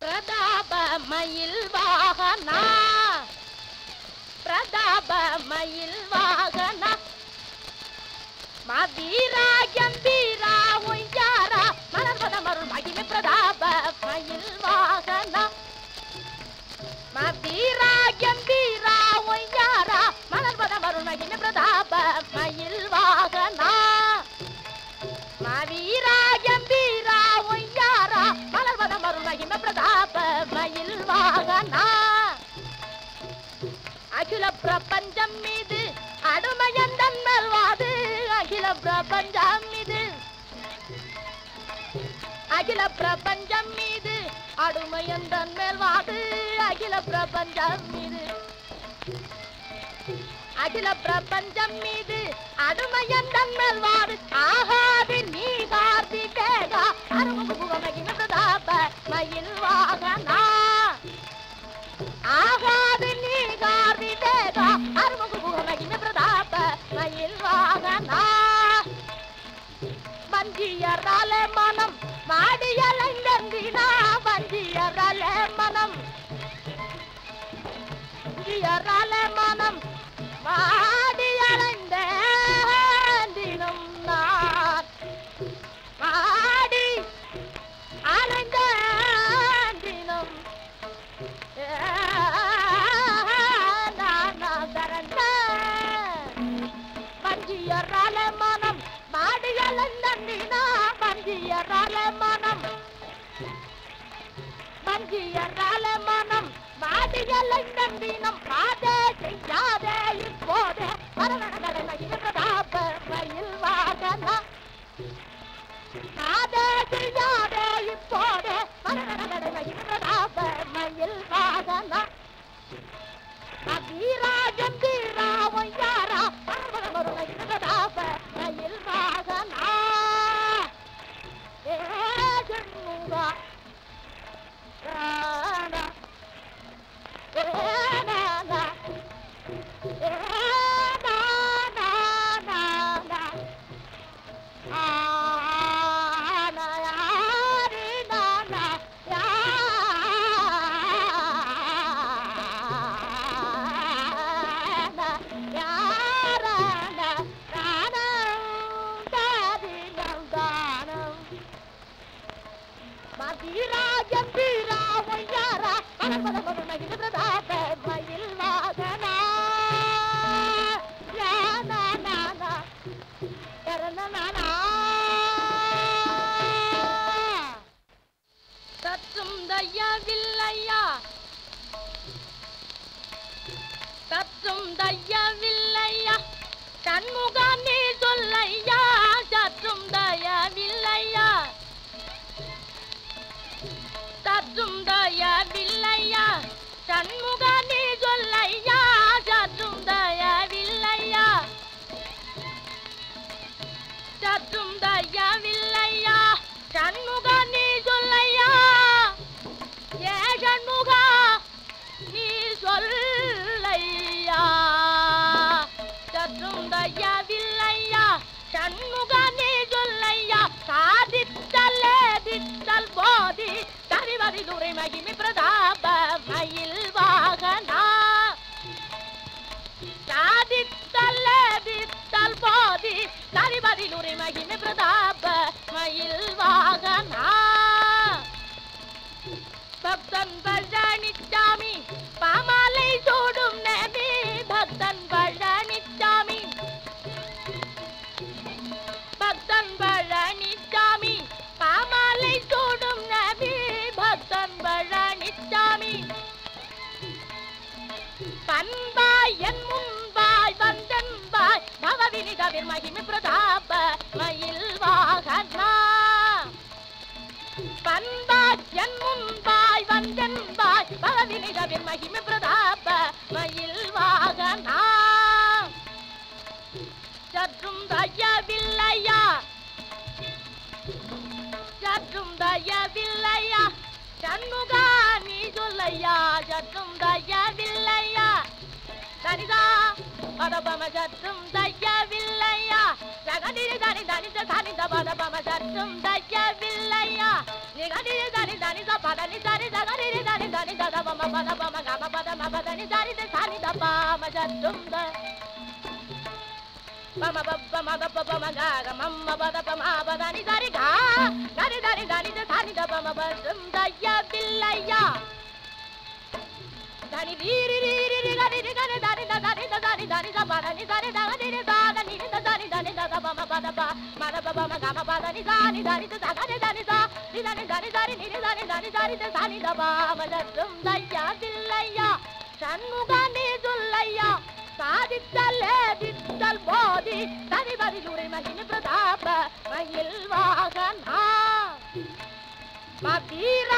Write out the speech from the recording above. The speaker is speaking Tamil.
பிரதாப மயில் வாகனா பிரதாப மயில் வாகனா மதீரா கம்பீரா ஒய்யாரா மலர்வத மருள் மகிமை பிரதாப மயில் வாகனா மதீரா கம்பீரா ஒய்யாரா மலர்வத மருள் மகிமை பிரதாப மயில் வாகனா மவீரா கம்பீரா ஒய்யாரா மலர்வத மருள் மகிமை பிரதாப மயில் வாகனா அகில பிரபஞ்சம் மீது அருமையந்தன் மேல்வாது அகில பிரபஞ்சம் மீது அகில பிரபஞ்சம் மீது அருமையந்தன் மேல்வாது அகில பிரபஞ்சம் மீது அகில பிரபஞ்சம் மீது அருமையந்தன் மேல்வாது ஆகாது நீ கார்த்திகேகா அருமுக புகமகிம பிரதாப மயில் வாகனா ஆகாது நீ கார்த்திகேகா அருமுக புகமகிம பிரதாப மயில் வாகனா வஞ்சியரால மனம் மாடியலைந்தினா வஞ்சியரால மனம் வஞ்சியரால மனம் மாடியலைந்த தினம் நான் மாடி அலைந்த தினம் வஞ்சியரால மனம் மாடிகள் நந்தினா வஞ்சியரால மனம் வஞ்சியரால மனம் மாடிகள் நந்தினம் பாதே செய்யாதே இப்போதே மரணங்களை மகிழ பிரதாப மயில் வாகனா பாதே செய்யாதே இப்போதே மரணங்களை மகிழ பிரதாப மயில் வாகனா அபீராஜன் தீராவன் யாரா பரமருளை பிரதாப மயில் வாகனா ஏ ஜன்முகா ராணா ஏ நானா ஏ நானா நானா ஆனா யாரு நானா யாரா யாரா தானம் தாதினம் தானம் மதிராஜம் தீராவும் யாரா பரமத மருணகித பிரதாப மயில் வாகனா யானா நானா சற்றும் தையவில்லையா சற்றும் தையவில்லையா கண்முகா நீ சொல்லையா சற்றும் தயவில்லையா சற்றும் தயவில்லையா கண்முகா நீ சொல்லையா சற்றும் தயவில்லையா சற்றும் தயவில்லையா சண்முகா நீ சொல்லையா ஏ சண்முகா நீ சொல்லையா சற்றும் தயவில்லையா சண்முகா நீ சொல்லையா சாதித்தல்லே தித்தல் போதி தரிவதி துரை மகிமி பிரதாப மயில் வாகனா சாதித்தல்ல தித்தல் போதி தரிவதில் உரை மகிமை பிரதாப மயில் வாகனா பக்தன் பழனிச்சாமி பாமாலை சூடும் நபி பக்தன் பழனிச்சாமி பக்தன் பழனிச்சாமி பாமாலை சூடும் நபி பக்தன் பழனிச்சாமி பண்பாய் என் முன்பாய் வந்தன்பாய் பவவினிதவிர் மகிமை பிரதாப மயில் வாகனா பண்பாய் என் முன்பாய் வந்தன்பாய் பவவினிதவிர் மகிமை பிரதாப மயில் வாகனா சற்றும் தயவில்லையா சற்றும் தயவில்லையா சண்முகா நீ சொல்லையா சற்றும் தயவில்லையா தனிதா பதபம சற்றும் தையவில்லையா ஜகதிரி தனி தனித தனித பதபம சற்றும் தையவில்லையா நிகதிரி தனி தனித பதனி தனி தகரி மம பத பம கம பத ம பத நி சரி த சனி த பாம சத்தும் த பம பப்ப மத பப்ப மக மம்ம பத பம பத நி சரி கா நரி தரி தனி த சனி த பம பதும் தய்ய பில்லையா தனி ரீரி ரீரி ரி கரி ரி கரி தரி த தரி த தரி தரி த பத நி சரி த தி ரி சா த நி ரி த தரி தனி த த பம பத ப மத ப பம கம பத நி சா நி தரி த சக நி தரி சா நி தனி தரி தரி நி ரி தனி தனி தரி த சனி த பாம சத்தும் தய்யா தில்லையா சண்முக நீ சொல்லையா சாதித்தல்லே தித்தல் போதி தனிபதி சுரை மகிழ் பிரதாப மயில் வாகனா மதீர